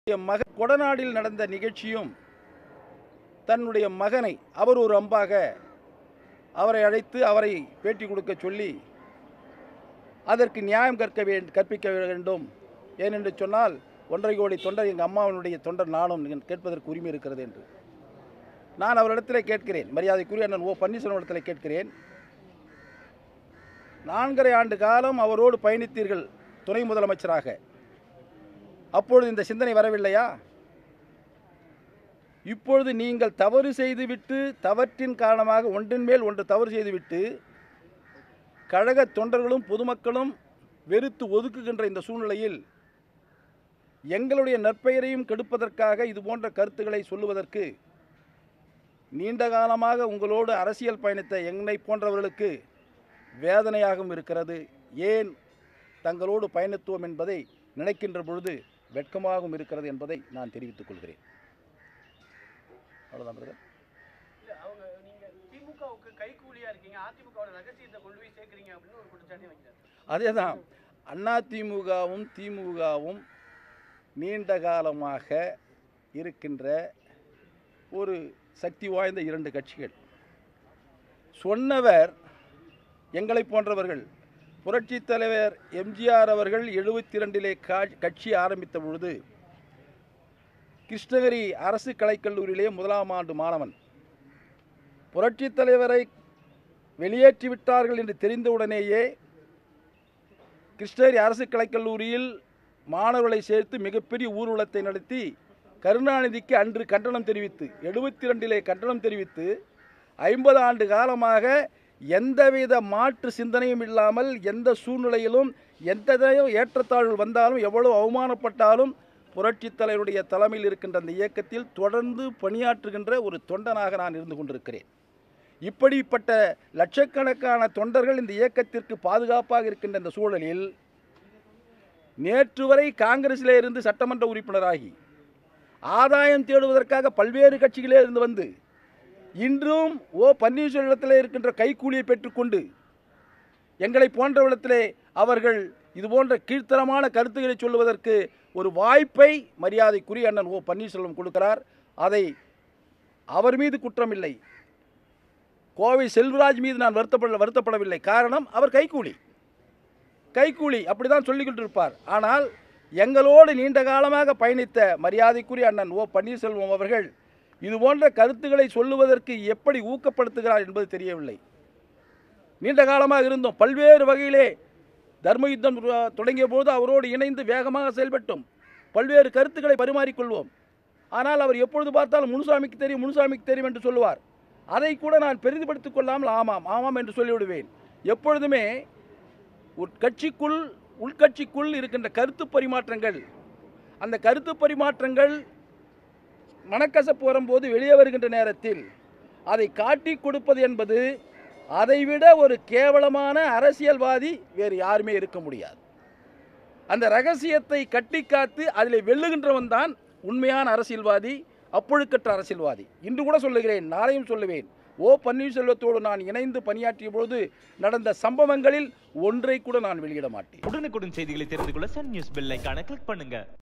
என் மக கொடநாடில் நடந்த நிகழ்ச்சியும் தன்னுடைய மகனை அவர் ஒரு அம்பாக அவரை அழைத்து அவரை பேட்டி கொடுக்க சொல்லி அதற்கு நியாயம் கற்க வேண்டும் கற்பிக்க வேண்டும் ஏனென்று சொன்னால் ஒன்றரை கோடி தொண்டர் எங்கள் அம்மாவினுடைய தொண்டர் நானும் கேட்பதற்கு உரிமை இருக்கிறது என்று நான் அவரிடத்தில் கேட்கிறேன் மரியாதைக்குரிய அண்ணன் ஓ பன்னீர்செல்வம் இடத்தில் கேட்கிறேன் நான்கரை ஆண்டு காலம் அவரோடு பயணித்தீர்கள் துணை முதலமைச்சராக அப்பொழுது இந்த சிந்தனை வரவில்லையா இப்பொழுது நீங்கள் தவறு செய்துவிட்டு தவற்றின் காரணமாக ஒன்றின் மேல் ஒன்று தவறு செய்துவிட்டு கழக தொண்டர்களும் பொதுமக்களும் வெறுத்து ஒதுக்குகின்ற இந்த சூழ்நிலையில் எங்களுடைய நற்பெயரையும் கெடுப்பதற்காக இது போன்ற கருத்துக்களை சொல்லுவதற்கு நீண்ட காலமாக உங்களோடு அரசியல் பயணித்த என்னை போன்றவர்களுக்கு வேதனையாகவும் இருக்கிறது ஏன் தங்களோடு பயணித்துவோம் என்பதை நினைக்கின்ற பொழுது வெட்கமாகவும் இருக்கிறது என்பதை நான் தெரிவித்துக் கொள்கிறேன் அவ்வளோதான் பிரதர் இல்ல அவங்க நீங்க திமுகவுக்கு கைகூலியா இருக்கீங்க அதிமுகவோட ரகசியத்தை கொண்டு போய் சேர்க்கறீங்க அப்படின்னு ஒரு குற்றச்சாட்டை வைக்கிறார் அதே தான் அதிமுகவும் திமுகவும் நீண்ட காலமாக இருக்கின்ற ஒரு சக்தி வாய்ந்த இரண்டு கட்சிகள் சொன்னவர் எங்களை போன்றவர்கள் புரட்சித் தலைவர் எம்ஜிஆர் அவர்கள் எழுபத்தி ரெண்டிலே கட்சி ஆரம்பித்த பொழுது கிருஷ்ணகிரி அரசு கலைக்கல்லூரியிலே முதலாம் ஆண்டு மாணவன் புரட்சித் தலைவரை வெளியேற்றி விட்டார்கள் என்று தெரிந்தவுடனேயே கிருஷ்ணகிரி அரசு கலைக்கல்லூரியில் மாணவர்களை சேர்த்து மிகப்பெரிய ஊர்வலத்தை நடத்தி கருணாநிதிக்கு அன்று கண்டனம் தெரிவித்து எழுபத்தி ரெண்டிலே கண்டனம் தெரிவித்து ஐம்பது ஆண்டு காலமாக எந்தவித மாற்று சிந்தனையும் இல்லாமல் எந்த சூழ்நிலையிலும் எந்த ஏற்றத்தாழ்வு வந்தாலும் எவ்வளவு அவமானப்பட்டாலும் புரட்சித் தலைவருடைய தலைமையில் இருக்கின்ற அந்த இயக்கத்தில் தொடர்ந்து பணியாற்றுகின்ற ஒரு தொண்டனாக நான் இருந்து கொண்டிருக்கிறேன் இப்படிப்பட்ட லட்சக்கணக்கான தொண்டர்கள் இந்த இயக்கத்திற்கு பாதுகாப்பாக இருக்கின்ற இந்த சூழலில் நேற்று வரை காங்கிரஸிலே இருந்து சட்டமன்ற உறுப்பினராகி ஆதாயம் தேடுவதற்காக பல்வேறு கட்சிகளே இருந்து வந்து இன்றும் ஓ பன்னீர்செல்வத்தில் இருக்கின்ற கைக்கூலியை பெற்றுக்கொண்டு எங்களை போன்றவிடத்திலே அவர்கள் இது போன்ற கீழ்த்தரமான கருத்துக்களை சொல்லுவதற்கு ஒரு வாய்ப்பை மரியாதைக்குரிய அண்ணன் ஓ பன்னீர்செல்வம் கொடுக்கிறார் அதை அவர் மீது குற்றமில்லை கோவை செல்வராஜ் மீது நான் வருத்தப்பட வருத்தப்படவில்லை காரணம் அவர் கைக்கூலி கைக்கூலி அப்படிதான் சொல்லிக்கிட்டு இருப்பார் ஆனால் எங்களோடு நீண்ட காலமாக பயணித்த மரியாதைக்குரிய அண்ணன் ஓ பன்னீர்செல்வம் அவர்கள் இது போன்ற கருத்துக்களை சொல்லுவதற்கு எப்படி ஊக்கப்படுத்துகிறார் என்பது தெரியவில்லை நீண்ட காலமாக இருந்தோம் பல்வேறு வகையிலே தர்ம யுத்தம் தொடங்கிய போது அவரோடு இணைந்து வேகமாக செயல்பட்டோம் பல்வேறு கருத்துக்களை பரிமாறிக்கொள்வோம் ஆனால் அவர் எப்பொழுது பார்த்தாலும் முனுசாமிக்கு தெரியும் முனுசாமிக்கு தெரியும் என்று சொல்லுவார் அதை கூட நான் பெரிதுபடுத்திக் கொள்ளாமல் ஆமாம் ஆமாம் என்று சொல்லிவிடுவேன் எப்பொழுதுமே உட்கட்சிக்குள் உள்கட்சிக்குள் இருக்கின்ற கருத்து பரிமாற்றங்கள் அந்த கருத்து பரிமாற்றங்கள் மனக்கசப்பு வரும்போது வெளியே வருகின்ற நேரத்தில் அதை காட்டி கொடுப்பது என்பது அதைவிட ஒரு கேவலமான அரசியல்வாதி வேறு யாருமே இருக்க முடியாது அந்த ரகசியத்தை கட்டி காத்து அதில் வெல்லுகின்றவன் தான் உண்மையான அரசியல்வாதி அப்பொழுக்கற்ற அரசியல்வாதி இன்று கூட சொல்லுகிறேன் நாளையும் சொல்லுவேன் ஓ பன்னீர்செல்வத்தோடு நான் இணைந்து பணியாற்றிய பொழுது நடந்த சம்பவங்களில் ஒன்றை கூட நான் வெளியிட மாட்டேன் உடனுக்குடன் செய்திகளை தெரிந்து கொள்ள சன் நியூஸ் பெல் ஐகானை கிளிக் பண்ணுங்க